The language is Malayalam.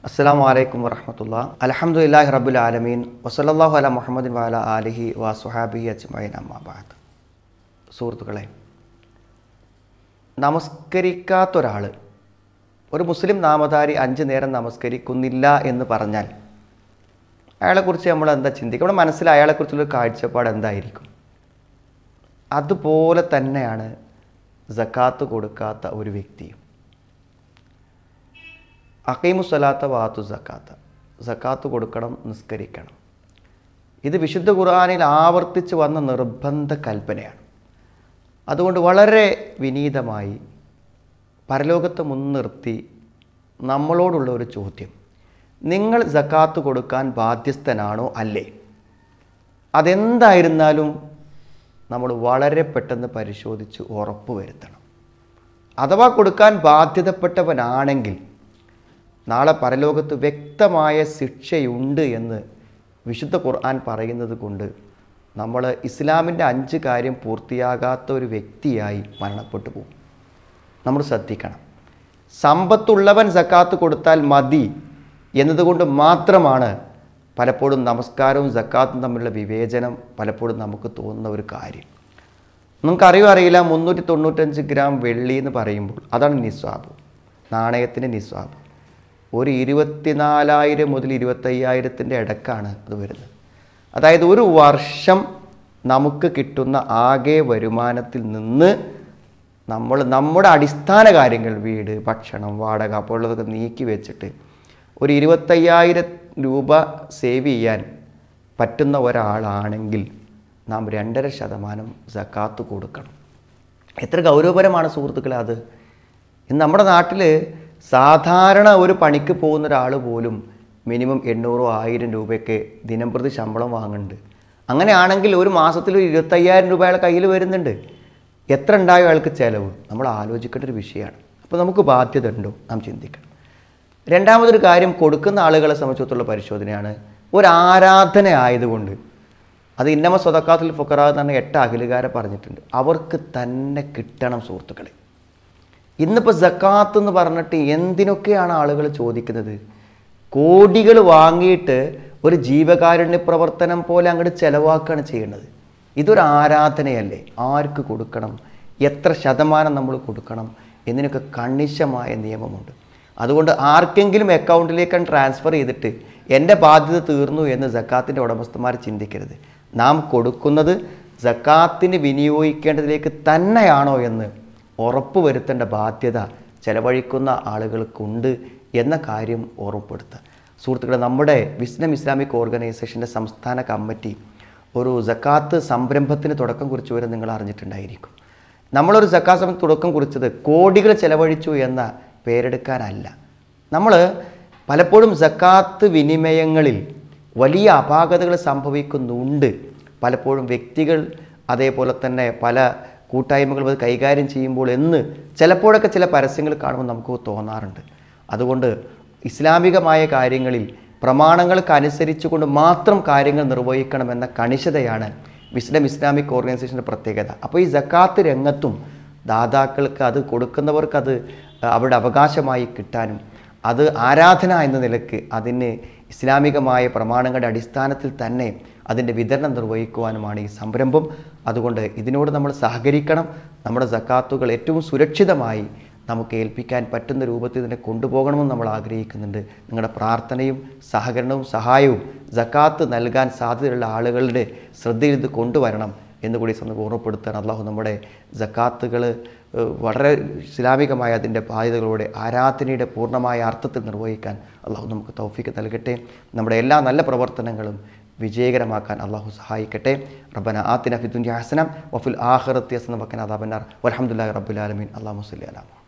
അസ്സാം വലൈക്കും വറഹമത്തുള്ള അലഹമുല്ലാഹി റബുൽ ആലമീൻ വസല്ലാഹു അല മുഹമ്മദിൻ വാല ആലിഹി വസുഹാബി അജ്മൈൻ അമ്മാബാദ് സുഹൃത്തുക്കളെ നമസ്കരിക്കാത്ത ഒരാൾ ഒരു മുസ്ലിം നാമധാരി അഞ്ച് നേരം നമസ്കരിക്കുന്നില്ല എന്ന് പറഞ്ഞാൽ അയാളെക്കുറിച്ച് നമ്മൾ എന്താ ചിന്തിക്കുക നമ്മുടെ മനസ്സിൽ അയാളെക്കുറിച്ചുള്ള കാഴ്ചപ്പാട് എന്തായിരിക്കും അതുപോലെ തന്നെയാണ് ജക്കാത്ത് കൊടുക്കാത്ത ഒരു വ്യക്തിയും അക്കൈമുസലാത്ത വാത്തു സക്കാത്ത സക്കാത്ത് കൊടുക്കണം നിസ്കരിക്കണം ഇത് വിശുദ്ധ ഖുർആാനിൽ ആവർത്തിച്ച് വന്ന നിർബന്ധ കൽപ്പനയാണ് അതുകൊണ്ട് വളരെ വിനീതമായി പരലോകത്തെ മുൻനിർത്തി നമ്മളോടുള്ള ഒരു ചോദ്യം നിങ്ങൾ സക്കാത്ത് കൊടുക്കാൻ ബാധ്യസ്ഥനാണോ അല്ലേ അതെന്തായിരുന്നാലും നമ്മൾ വളരെ പെട്ടെന്ന് പരിശോധിച്ച് ഉറപ്പ് വരുത്തണം അഥവാ കൊടുക്കാൻ ബാധ്യതപ്പെട്ടവനാണെങ്കിൽ നാളെ പരലോകത്ത് വ്യക്തമായ ശിക്ഷയുണ്ട് എന്ന് വിശുദ്ധ ഖുർആൻ പറയുന്നത് കൊണ്ട് നമ്മൾ ഇസ്ലാമിൻ്റെ അഞ്ച് കാര്യം പൂർത്തിയാകാത്ത ഒരു വ്യക്തിയായി മരണപ്പെട്ടു പോകും നമ്മൾ ശ്രദ്ധിക്കണം സമ്പത്തുള്ളവൻ സക്കാത്ത് കൊടുത്താൽ മതി എന്നതുകൊണ്ട് മാത്രമാണ് പലപ്പോഴും നമസ്കാരവും സക്കാത്തും തമ്മിലുള്ള വിവേചനം പലപ്പോഴും നമുക്ക് തോന്നുന്ന ഒരു കാര്യം നമുക്കറിയോ അറിയില്ല മുന്നൂറ്റി തൊണ്ണൂറ്റഞ്ച് ഗ്രാം വെള്ളി എന്ന് പറയുമ്പോൾ അതാണ് നിസ്വാബ് നാണയത്തിൻ്റെ നിസ്വാബ് ഒരു ഇരുപത്തിനാലായിരം മുതൽ ഇരുപത്തയ്യായിരത്തിൻ്റെ ഇടക്കാണ് അത് വരുന്നത് അതായത് ഒരു വർഷം നമുക്ക് കിട്ടുന്ന ആകെ വരുമാനത്തിൽ നിന്ന് നമ്മൾ നമ്മുടെ അടിസ്ഥാന കാര്യങ്ങൾ വീട് ഭക്ഷണം വാടക അപ്പോൾ ഉള്ളതൊക്കെ നീക്കി വെച്ചിട്ട് ഒരു ഇരുപത്തയ്യായിരം രൂപ സേവ് ചെയ്യാൻ പറ്റുന്ന ഒരാളാണെങ്കിൽ നാം രണ്ടര ശതമാനം സക്കാത്ത് കൊടുക്കണം എത്ര ഗൗരവപരമാണ് സുഹൃത്തുക്കളെ അത് ഇന്ന് നമ്മുടെ നാട്ടിൽ സാധാരണ ഒരു പണിക്ക് പോകുന്ന ഒരാൾ പോലും മിനിമം എണ്ണൂറോ ആയിരം രൂപയൊക്കെ ദിനം പ്രതി ശമ്പളം വാങ്ങുന്നുണ്ട് അങ്ങനെയാണെങ്കിൽ ഒരു മാസത്തിൽ ഒരു ഇരുപത്തയ്യായിരം രൂപ അയാളെ കയ്യിൽ വരുന്നുണ്ട് എത്ര ഉണ്ടായോ അയാൾക്ക് ചിലവ് നമ്മൾ ആലോചിക്കേണ്ട ഒരു വിഷയമാണ് അപ്പോൾ നമുക്ക് ബാധ്യത ഉണ്ടോ നാം ചിന്തിക്കണം രണ്ടാമതൊരു കാര്യം കൊടുക്കുന്ന ആളുകളെ സംബന്ധിച്ചിടത്തോളം പരിശോധനയാണ് ഒരു ആരാധന ആയതുകൊണ്ട് അത് ഇന്നമ സ്വതക്കാത്തിൽ ഫുക്കറാ എന്ന് പറഞ്ഞ എട്ട് അഖിലുകാരെ പറഞ്ഞിട്ടുണ്ട് അവർക്ക് തന്നെ കിട്ടണം സുഹൃത്തുക്കളെ ഇന്നിപ്പോൾ സക്കാത്ത് എന്ന് പറഞ്ഞിട്ട് എന്തിനൊക്കെയാണ് ആളുകൾ ചോദിക്കുന്നത് കോടികൾ വാങ്ങിയിട്ട് ഒരു ജീവകാരുണ്യ പ്രവർത്തനം പോലെ അങ്ങോട്ട് ചെലവാക്കുകയാണ് ചെയ്യുന്നത് ഇതൊരു ആരാധനയല്ലേ ആർക്ക് കൊടുക്കണം എത്ര ശതമാനം നമ്മൾ കൊടുക്കണം എന്നതിനൊക്കെ കണിശമായ നിയമമുണ്ട് അതുകൊണ്ട് ആർക്കെങ്കിലും അക്കൗണ്ടിലേക്ക് ട്രാൻസ്ഫർ ചെയ്തിട്ട് എൻ്റെ ബാധ്യത തീർന്നു എന്ന് സക്കാത്തിൻ്റെ ഉടമസ്ഥന്മാർ ചിന്തിക്കരുത് നാം കൊടുക്കുന്നത് സക്കാത്തിന് വിനിയോഗിക്കേണ്ടതിലേക്ക് തന്നെയാണോ എന്ന് ഉറപ്പ് വരുത്തേണ്ട ബാധ്യത ചെലവഴിക്കുന്ന ആളുകൾക്കുണ്ട് എന്ന കാര്യം ഓർമ്മപ്പെടുത്തുക സുഹൃത്തുക്കളെ നമ്മുടെ വിസ്നം ഇസ്ലാമിക് ഓർഗനൈസേഷൻ്റെ സംസ്ഥാന കമ്മിറ്റി ഒരു ജക്കാത്ത് സംരംഭത്തിന് തുടക്കം കുറിച്ചു വരെ നിങ്ങൾ അറിഞ്ഞിട്ടുണ്ടായിരിക്കും നമ്മളൊരു ജക്കാത്ത് സമയത്ത് തുടക്കം കുറിച്ചത് കോടികൾ ചെലവഴിച്ചു എന്ന പേരെടുക്കാനല്ല നമ്മൾ പലപ്പോഴും ജക്കാത്ത് വിനിമയങ്ങളിൽ വലിയ അപാകതകൾ സംഭവിക്കുന്നുണ്ട് പലപ്പോഴും വ്യക്തികൾ അതേപോലെ തന്നെ പല കൂട്ടായ്മകൾ അത് കൈകാര്യം ചെയ്യുമ്പോൾ എന്ന് ചിലപ്പോഴൊക്കെ ചില പരസ്യങ്ങൾ കാണുമ്പോൾ നമുക്ക് തോന്നാറുണ്ട് അതുകൊണ്ട് ഇസ്ലാമികമായ കാര്യങ്ങളിൽ പ്രമാണങ്ങൾക്കനുസരിച്ചുകൊണ്ട് മാത്രം കാര്യങ്ങൾ നിർവഹിക്കണമെന്ന കണിശതയാണ് വിസ്ലം ഇസ്ലാമിക് ഓർഗനൈസേഷൻ്റെ പ്രത്യേകത അപ്പോൾ ഈ ജക്കാത്ത് രംഗത്തും ദാതാക്കൾക്ക് അത് കൊടുക്കുന്നവർക്ക് അത് അവരുടെ അവകാശമായി കിട്ടാനും അത് ആരാധന എന്ന നിലക്ക് അതിന് ഇസ്ലാമികമായ പ്രമാണങ്ങളുടെ അടിസ്ഥാനത്തിൽ തന്നെ അതിൻ്റെ വിതരണം നിർവഹിക്കുവാനുമാണ് ഈ സംരംഭം അതുകൊണ്ട് ഇതിനോട് നമ്മൾ സഹകരിക്കണം നമ്മുടെ സക്കാത്തുകൾ ഏറ്റവും സുരക്ഷിതമായി നമുക്ക് ഏൽപ്പിക്കാൻ പറ്റുന്ന രൂപത്തിൽ ഇതിനെ കൊണ്ടുപോകണമെന്ന് നമ്മൾ ആഗ്രഹിക്കുന്നുണ്ട് നിങ്ങളുടെ പ്രാർത്ഥനയും സഹകരണവും സഹായവും ജക്കാത്ത് നൽകാൻ സാധ്യതയുള്ള ആളുകളുടെ ശ്രദ്ധയിൽ ഇത് കൊണ്ടുവരണം എന്നുകൂടി സന്ദർഭം ഓർമ്മപ്പെടുത്താൻ അള്ളാഹു നമ്മുടെ ജക്കാത്തുകൾ വളരെ ഇസ്ലാമികമായ അതിൻ്റെ ബാധ്യതകളോടെ ആരാധനയുടെ പൂർണ്ണമായ അർത്ഥത്തിൽ നിർവഹിക്കാൻ അള്ളാഹു നമുക്ക് തൗഫീക്ക് നൽകട്ടെ നമ്മുടെ എല്ലാ നല്ല പ്രവർത്തനങ്ങളും വിജയകരമാക്കാൻ അള്ളാഹു സഹായിക്കട്ടെ റബ്ബന ആത്തിന ഫിദുൻ ഹസനം വഫുൽ ആഖിറത്തി ഹസനം വക്കന അദാബന്നാർ വൽഹംദുലില്ലാഹി റബ്ബിൽ ആലമീൻ അല്ലാഹു സ്വല്ലി അലാ മുഹമ്മദ്